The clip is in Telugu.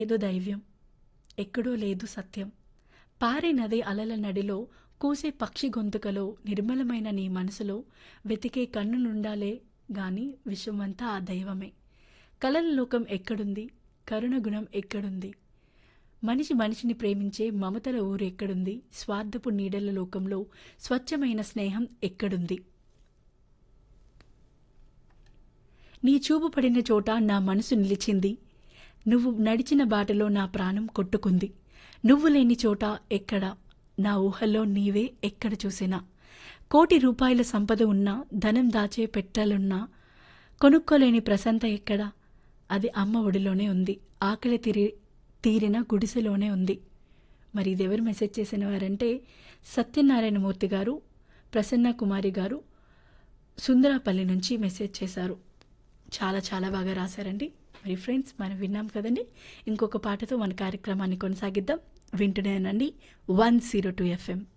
లేదు దైవ్యం ఎక్కడో లేదు సత్యం పారే నది అలల నడిలో కూసే పక్షి గొంతుకలో నిర్మలమైన నీ మనసులో వెతికే కన్ను నుండాలే గాని విశ్వమంతా ఆ దైవమే కలల లోకం ఎక్కడుంది కరుణ గుణం ఎక్కడుంది మనిషి మనిషిని ప్రేమించే మమతల ఊరు ఎక్కడుంది స్వార్థపు నీడల లోకంలో స్వచ్ఛమైన స్నేహం ఎక్కడుంది నీ చూపు పడిన చోట నా మనసు నిలిచింది నువ్వు నడిచిన బాటలో నా ప్రాణం కొట్టుకుంది నువ్వు లేని చోట ఎక్కడ నా ఊహల్లో నీవే ఎక్కడ చూసినా కోటి రూపాయల సంపద ఉన్నా ధనం దాచే పెట్టలున్నా కొనుక్కోలేని ప్రశాంత ఎక్కడ అది అమ్మ ఒడిలోనే ఉంది ఆకలి తిరి తీరిన గుడిసెలోనే ఉంది మరి ఇది ఎవరు మెసేజ్ చేసిన వారంటే సత్యనారాయణమూర్తి గారు ప్రసన్న కుమారి గారు సుందరాపల్లి నుంచి మెసేజ్ చేశారు చాలా చాలా బాగా రాశారండి మరి ఫ్రెండ్స్ మనం విన్నాం కదండి ఇంకొక పాటతో మన కార్యక్రమాన్ని కొనసాగిద్దాం వింటూనేనండి వన్ జీరో టూ ఎఫ్ఎం